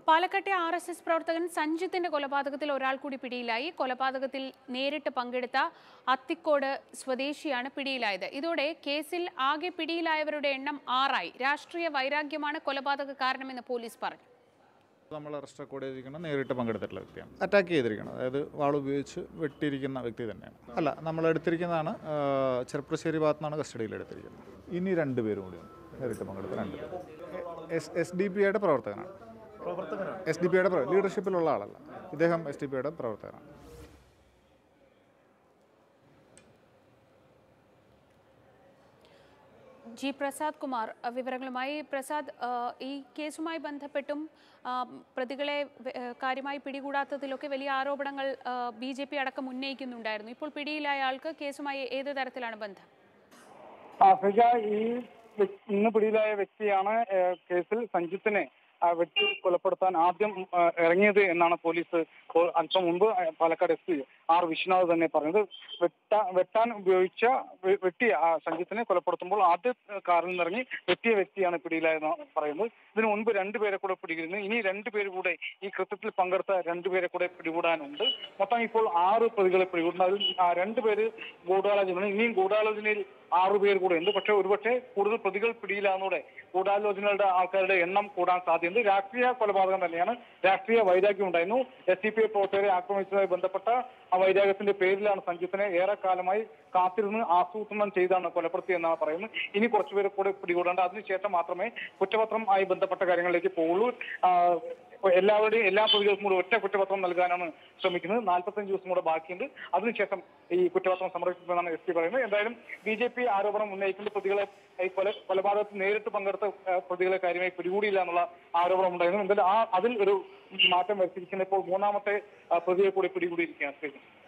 പാലക്കാട്ടെ R S S പ്രവർത്തകൻ സഞ്ജിത്തിന്റെ കൊലപാതകത്തിൽ ഒരാൾ കൂടി പിടിയിലായി കൊലപാതകത്തിൽ നേരിട്ട് പങ്കെടുത്ത അത്തിക്കോട് സ്വദേശിയാണ് പിടിയിലായത് ഇതോടെ കേസിൽ ആകെ പിടിയിലായവരുടെ എണ്ണം ആറായി രാഷ്ട്രീയ വൈരാഗ്യമാണ് കൊലപാതക കാരണമെന്ന് പോലീസ് പറഞ്ഞു നമ്മൾ അറസ്റ്റ് റെക്കോർഡ് ചെയ്തിരിക്കുന്നത് നേരിട്ട് പങ്കെടുത്തിട്ടുള്ള വ്യക്തിയാണ് അറ്റാക്ക് ചെയ്തിരിക്കുന്നത് അതായത് വാൾ ഉപയോഗിച്ച് വെട്ടിയിരിക്കുന്ന വ്യക്തി തന്നെയാണ് അല്ല നമ്മൾ എടുത്തിരിക്കുന്നതാണ് ആ, ചെർപ്പശ്ശേരി ഭാഗത്തു നിന്നാണ് കസ്റ്റഡിയിൽ എടുത്തിരിക്കുന്നത് ഇനി രണ്ട് പേരും കൂടിയാണ് നേരിട്ട് പങ്കെടുത്ത രണ്ട് പേര് എസ് എസ് ഡി പി ഐയുടെ പ്രവർത്തകനാണ് എസ് ഡി പി ഐയുടെ ലീഡർഷിപ്പിലുള്ള ആളല്ല ഇദ്ദേഹം എസ് ഡി പി ഐയുടെ പ്രവർത്തകനാണ് ജി പ്രസാദ് കുമാർ അഹ് വിവരങ്ങളുമായി പ്രസാദ് അഹ് ഈ കേസുമായി ബന്ധപ്പെട്ടും ആം, പ്രതികളെ വെ- ഏഹ് കാര്യമായി പിടികൂടാത്തതിലൊക്കെ വലിയ ആരോപണങ്ങൾ ബി ജെ പി അടക്കം ഉന്നയിക്കുന്നുണ്ടായിരുന്നു ഇപ്പോൾ പിടിയിലായ ആൾക്ക് കേസുമായി ഏത് തരത്തിലാണ് ബന്ധം ആഫ്രിക്ക ഈ വ്യക്- ഇന്ന് പിടിയിലായ വ്യക്തിയാണ് ഏഹ്, കേസിൽ സഞ്ജിത്തിനെ ആ, വെട്ടി കൊലപ്പെടുത്താൻ ആദ്യം ആ, ഇറങ്ങിയത് എന്നാണ് പോലീസ് ഇപ്പോൾ അല്പം മുമ്പ് ആ, Palakkad S P R Vishwanath തന്നെ പറഞ്ഞത് വെട്ട വെട്ടാൻ ഉപയോഗിച്ച വെ- വെട്ടിയ ആ സഞ്ജിത്തിനെ കൊലപ്പെടുത്തുമ്പോൾ ആദ്യ കാറിൽ നിന്നിറങ്ങി വെട്ടിയ വ്യക്തിയാണ് പിടിയിലായെന്ന് പറയുന്നത് ഇതിനു മുൻപ് രണ്ടുപേരെ കൂടെ പിടികൂടുന്നു ഇനി രണ്ടുപേര് കൂടെ ഈ കൃത്യത്തിൽ പങ്കെടുത്ത രണ്ടുപേരെ കൂടെ പിടികൂടാനുണ്ട് മൊത്തം ഇപ്പോൾ ആറ് പ്രതികളെ പിടികൂടുന്നു അതിൽ ആ രണ്ടുപേര് ഗൂഢാലോചന ഇനിയും ഗൂഢാലോചനയിൽ ആറു പേർ കൂടെ ഉണ്ട് പക്ഷേ ഒരുപക്ഷെ കൂടുതൽ പ്രതികൾ പിടിയിലാകുന്നതോടെ ഗൂഢാലോചനകളുടെ ആൾക്കാരുടെ എണ്ണം കൂടാൻ സാധ്യതയുണ്ട് രാഷ്ട്രീയ കൊലപാതകം തന്നെയാണ് രാഷ്ട്രീയ വൈരാഗ്യം ഉണ്ടായിരുന്നു എസ് ഡി പി ഐ പ്രവർത്തകരെ ആക്രമിച്ചതുമായി ബന്ധപ്പെട്ട ആ വൈരാഗ്യത്തിന്റെ പേരിലാണ് സഞ്ജിത്തിനെ ഏറെക്കാലമായി കാത്തിരുന്ന് ആസൂത്രണം ചെയ്താണ് കൊലപ്പെടുത്തിയെന്നാണ് പറയുന്നത് ഇനി കുറച്ചുപേരെ കൂടെ പിടികൂടേണ്ട അതിനുശേഷം മാത്രമേ കുറ്റപത്രം ആയി ബന്ധപ്പെട്ട കാര്യങ്ങളിലേക്ക് പോകുള്ളൂ ആ, എല്ലാവരുടെയും എല്ലാ പ്രതികൾക്കും കൂടെ ഒറ്റ കുറ്റപത്രം നൽകാനാണ് ശ്രമിക്കുന്നത് നാൽപ്പത്തഞ്ച് ദിവസം കൂടെ ബാക്കിയുണ്ട് അതിനുശേഷം ഈ കുറ്റപത്രം സമർപ്പിക്കുമെന്നാണ് എസ് പി പറയുന്നത് എന്തായാലും ബി ജെ പി ആരോപണം ഉന്നയിക്കുന്ന പ്രതികളെ ഈ കൊല കൊലപാതകത്തിൽ നേരിട്ട് പങ്കെടുത്ത ആ, പ്രതികളെ കാര്യമായി പിടികൂടിയില്ല എന്നുള്ള ആരോപണം ഉണ്ടായിരുന്നു എന്തായാലും ആ അതിൽ ഒരു മാറ്റം വരുത്തിയിരിക്കുന്ന ഇപ്പോൾ മൂന്നാമത്തെ ആ, പ്രതിയെ കൂടി പിടികൂടിയിരിക്കുകയാണ് ശ്രീ